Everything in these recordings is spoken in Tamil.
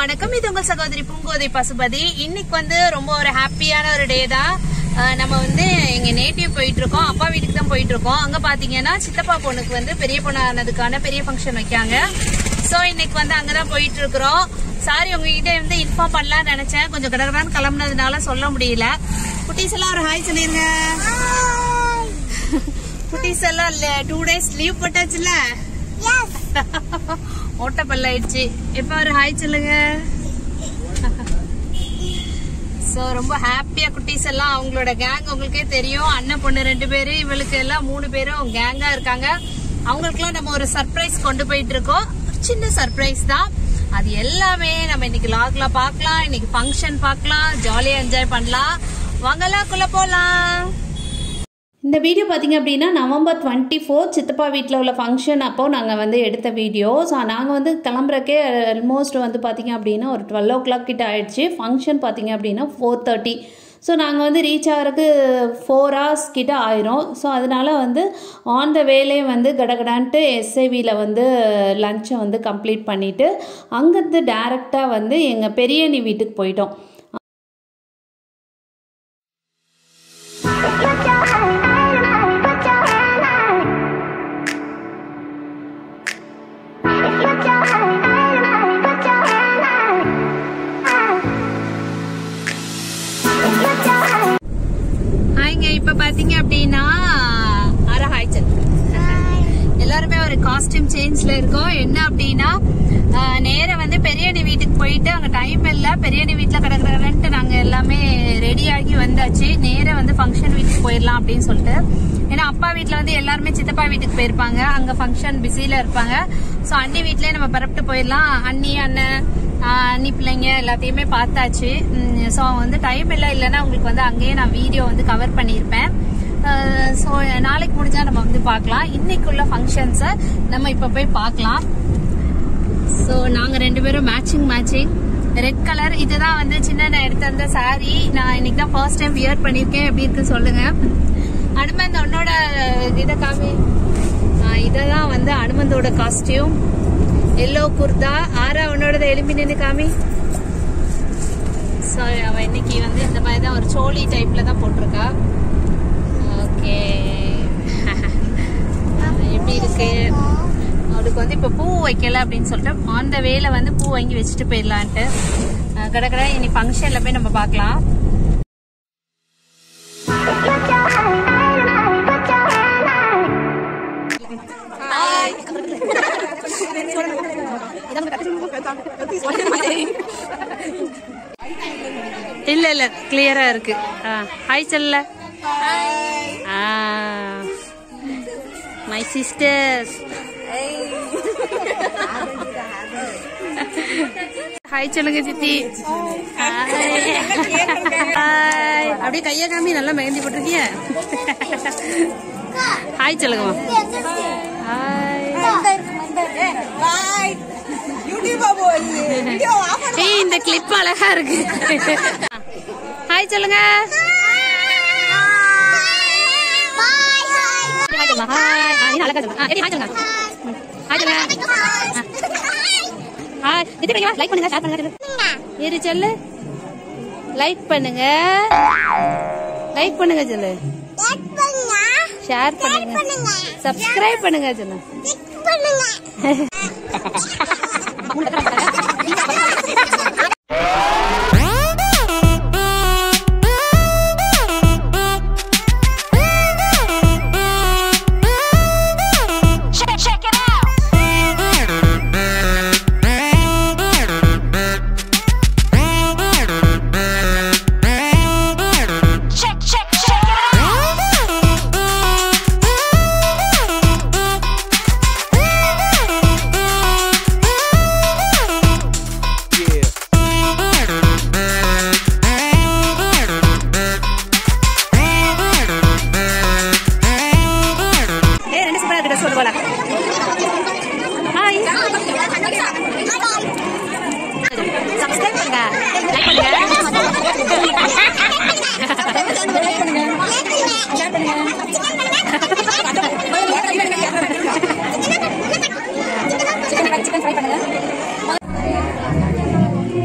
வணக்கம் இது உங்கள் சகோதரி பூங்கோதை பசுபதி இன்னைக்கு வந்து ரொம்ப ஒரு ஹாப்பியான ஒரு டே தான் அஹ் நம்ம வந்து எங்க நேட்டிவ் போயிட்டு இருக்கோம் அப்பா வீட்டுக்கு தான் போயிட்டு இருக்கோம் அங்க பாத்தீங்கன்னா சித்தப்பா பொண்ணுக்கு வந்து பெரிய பொண்ணு ஆனதுக்கான பெரிய ஃபங்க்ஷன் வைக்காங்க சோ இன்னைக்கு வந்து அங்கதான் போயிட்டு இருக்கிறோம் சாரி உங்ககிட்ட வந்து இன்ஃபார்ம் பண்ணலாம்னு நினைச்சேன் கொஞ்சம் கடகடான்னு கிளம்புனதுனால சொல்ல முடியல குட்டீஸ் எல்லாம் ஒரு ஹாய் சொல்லிருங்க குட்டீஸ் எல்லாம் இல்ல டூ டேஸ் லீவ் போட்டாச்சுல ஓட்டப்பல்ல ஆயிடுச்சு எப்ப ஒரு ஹாய் சொல்லுங்க சோ ரொம்ப ஹாப்பியா குட்டீஸ் எல்லாம் அவங்களோட கேங் உங்களுக்கே தெரியும் அண்ணன் பொண்ணு ரெண்டு பேரு இவளுக்கு எல்லாம் மூணு பேரும் கேங்கா இருக்காங்க அவங்களுக்குலாம் நம்ம ஒரு சர்ப்ரைஸ் கொண்டு போயிட்டு இருக்கோம் ஒரு சின்ன சர்ப்ரைஸ் தான் அது எல்லாமே நம்ம இன்னைக்கு லாக்ல பார்க்கலாம் இன்னைக்கு ஃபங்க்ஷன் பார்க்கலாம் ஜாலியா என்ஜாய் பண்ணலாம் வாங்கலாம் குள்ள போலாம் இந்த வீடியோ பார்த்தீங்க அப்படின்னா நவம்பர் டுவெண்ட்டி ஃபோர் சித்தப்பா வீட்டில் உள்ள ஃபங்க்ஷன் அப்போ நாங்கள் வந்து எடுத்த வீடியோ ஸோ நாங்கள் வந்து கிளம்புறக்கே ஆல்மோஸ்ட் வந்து பார்த்தீங்க அப்படின்னா ஒரு டுவெல் ஓ கிளாக் கிட்ட ஆயிடுச்சு ஃபங்க்ஷன் பார்த்தீங்க அப்படின்னா ஃபோர் தேர்ட்டி ஸோ நாங்கள் வந்து ரீச் ஆகிறதுக்கு ஃபோர் ஹவர்ஸ் கிட்ட ஆயிரும் ஸோ அதனால வந்து ஆன் த வேலே வந்து கடகடான்ட்டு எஸ்ஐவியில் வந்து லஞ்சை வந்து கம்ப்ளீட் பண்ணிவிட்டு அங்கேருந்து டேரெக்டாக வந்து எங்கள் பெரியண்ணி வீட்டுக்கு போயிட்டோம் ஹாய்ங்க இப்ப பாத்தீங்க அப்படின்னா அர ஹாய்ச்சல் எல்லாருமே ஒரு காஸ்டியூம் சேஞ்ச்ல இருக்கோம் என்ன அப்படின்னா ஆஹ், நேரா வந்து பெரியண்ணி வீட்டுக்கு போயிட்டு அங்க டைம் இல்ல பெரியண்ணி வீட்டுல கிடக்குறன்ட்டு நாங்க எல்லாமே ரெடி ஆகி வந்தாச்சு நேரா வந்து ஃபங்க்ஷன் வீட்டுக்கு போயிடலாம் அப்படின்னு சொல்லிட்டு ஏன்னா அப்பா வீட்ல வந்து எல்லாருமே சித்தப்பா வீட்டுக்கு போயிருப்பாங்க அங்க ஃபங்க்ஷன் பிஸில இருப்பாங்க சோ அண்ணி வீட்லயே நம்ம பரப்பிட்டு போயிடலாம் அண்ணி அண்ணன் ஆஹ், அண்ணி பிள்ளைங்க எல்லாத்தையுமே பார்த்தாச்சு ஸோ வந்து டைம் இல்லை இல்லைன்னா உங்களுக்கு வந்து அங்கேயே நான் வீடியோ வந்து கவர் பண்ணியிருப்பேன் ஸோ நாளைக்கு முடிஞ்சா நம்ம வந்து பார்க்கலாம் இன்னைக்குள்ள ஃபங்க்ஷன்ஸை நம்ம இப்போ போய் பார்க்கலாம் ஸோ நாங்கள் ரெண்டு பேரும் மேட்சிங் மேட்சிங் ரெட் கலர் இதுதான் வந்து சின்ன நான் எடுத்து வந்த saree நான் இன்னைக்கு தான் ஃபர்ஸ்ட் டைம் வியர் பண்ணியிருக்கேன் எப்படி இருக்கு சொல்லுங்க அனுமந்த் உன்னோட இதை காமி இதெல்லாம் வந்து அனுமந்தோட காஸ்டியூம் எல்லோ குர்தா ஆரா உன்னோடத எலும்பி நின்று காமி ஸோ அவன் இன்னைக்கு வந்து இந்த மாதிரி தான் ஒரு சோழி டைப்ல தான் போட்டிருக்கா ஓகே எப்படி இருக்கு அவளுக்கு வந்து இப்போ பூ வைக்கல அப்படின்னு சொல்லிட்டு ஆன் த வேல வந்து பூ வாங்கி வச்சுட்டு போயிடலான்ட்டு அஹ் கடை கடை இனி ஃபங்க்ஷன்ல போய் நம்ம பார்க்கலாம் இல்ல இல்ல கிளியரா இருக்கு ஹாய் செல்ல மை சிஸ்டர்ஸ் ஹாய் சொல்லுங்க சித்தி ஹாய் அப்படியே கையை காமி நல்லா மெஹந்தி போட்டிருக்கீங்க ஹாய் சொல்லுங்கம்மா ஹாய் ஏய் இந்த கிளிப் அழகா இருக்கு ஹாய் சொல்லுங்க ஹாய் சொல்லுங்க ஹாய் ஆ, இது அழகா சொல்லுங்க ஆ, எடி, ஹாய் சொல்லுங்க ம், ஹாய் சொல்லுங்க ஹாய் இது பண்ணுங்க லைக் பண்ணுங்க ஷேர் பண்ணுங்க இரு சொல்லு லைக் பண்ணுங்க லைக் பண்ணுங்க சொல்லு ஷேர் பண்ணுங்க சப்ஸ்கிரைப் பண்ணுங்க சொல்லு ஏய் ரெண்டு சூப்பரா இருக்கு சொல்லு போல ஹாய் சப்ஸ்கிரைப் பண்ணுங்க லைக் பண்ணுங்க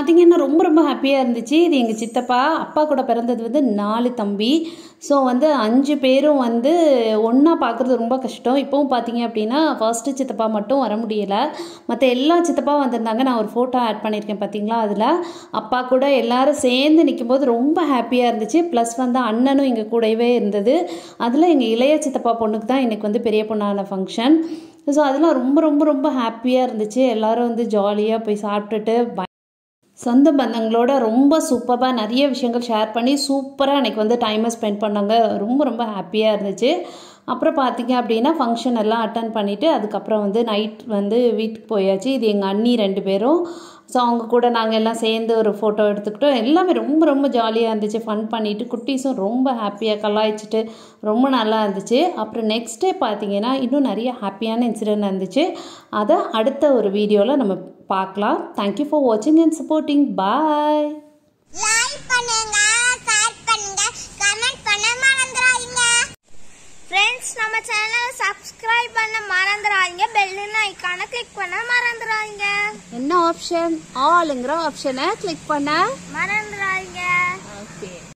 பார்த்தீங்கன்னா ரொம்ப ரொம்ப ஹாப்பியாக இருந்துச்சு இது எங்கள் சித்தப்பா அப்பா கூட பிறந்தது வந்து நாலு தம்பி ஸோ வந்து அஞ்சு பேரும் வந்து ஒன்றா பார்க்குறது ரொம்ப கஷ்டம் இப்போவும் பார்த்தீங்க அப்படின்னா ஃபர்ஸ்ட்டு சித்தப்பா மட்டும் வர முடியலை மற்ற எல்லா சித்தப்பா வந்திருந்தாங்க நான் ஒரு ஃபோட்டோ ஆட் பண்ணியிருக்கேன் பார்த்தீங்களா அதில் அப்பா கூட எல்லாரும் சேர்ந்து நிற்கும்போது ரொம்ப ஹாப்பியாக இருந்துச்சு ப்ளஸ் வந்து அண்ணனும் எங்கள் கூடவே இருந்தது அதில் எங்கள் இளைய சித்தப்பா பொண்ணுக்கு தான் எனக்கு வந்து பெரிய பொண்ணான ஃபங்க்ஷன் ஸோ அதெல்லாம் ரொம்ப ரொம்ப ரொம்ப ஹாப்பியாக இருந்துச்சு எல்லாரும் வந்து ஜாலியாக போய் சாப்பிட்டுட்டு ப- சொந்த பந்தங்களோட ரொம்ப சூப்பராக நிறைய விஷயங்கள் ஷேர் பண்ணி சூப்பராக அன்றைக்கி வந்து டைமை ஸ்பெண்ட் பண்ணாங்க ரொம்ப ரொம்ப ஹாப்பியாக இருந்துச்சு அப்புறம் பார்த்தீங்க அப்படின்னா ஃபங்க்ஷன் எல்லாம் அட்டன் பண்ணிவிட்டு அதுக்கப்புறம் வந்து நைட் வந்து வீட்டுக்கு போயாச்சு இது எங்கள் அண்ணி ரெண்டு பேரும் ஸோ அவங்க கூட நாங்கள் எல்லாம் சேர்ந்து ஒரு ஃபோட்டோ எடுத்துக்கிட்டோம் எல்லாமே ரொம்ப ரொம்ப ஜாலியாக இருந்துச்சு ஃபன் பண்ணிவிட்டு குட்டீஸும் ரொம்ப ஹாப்பியாக கலாய்ச்சிட்டு ரொம்ப நல்லா இருந்துச்சு அப்புறம் நெக்ஸ்ட் டே பார்த்தீங்கன்னா இன்னும் நிறைய ஹாப்பியான இன்சிடென்ட் இருந்துச்சு அதை அடுத்த ஒரு வீடியோவில் நம்ம பார்க்கலாம் தேங்க்யூ ஃபார் வாட்சிங் அண்ட் சப்போர்ட்டிங் பாய் லைக் பண்ணுங்க ஷேர் பண்ணுங்க கமெண்ட் பண்ண மறந்துடாதீங்க ஃப்ரெண்ட்ஸ் நம்ம சேனலை சப்ஸ்கிரைப் பண்ண மறந்துடாதீங்க பெல்லுன்னு ஐக்கானை கிளிக் பண்ண மறந்துடாதீங்க என்ன ஆப்ஷன் ஆளுங்கிற ஆப்ஷனை கிளிக் பண்ண மறந்துடாதீங்க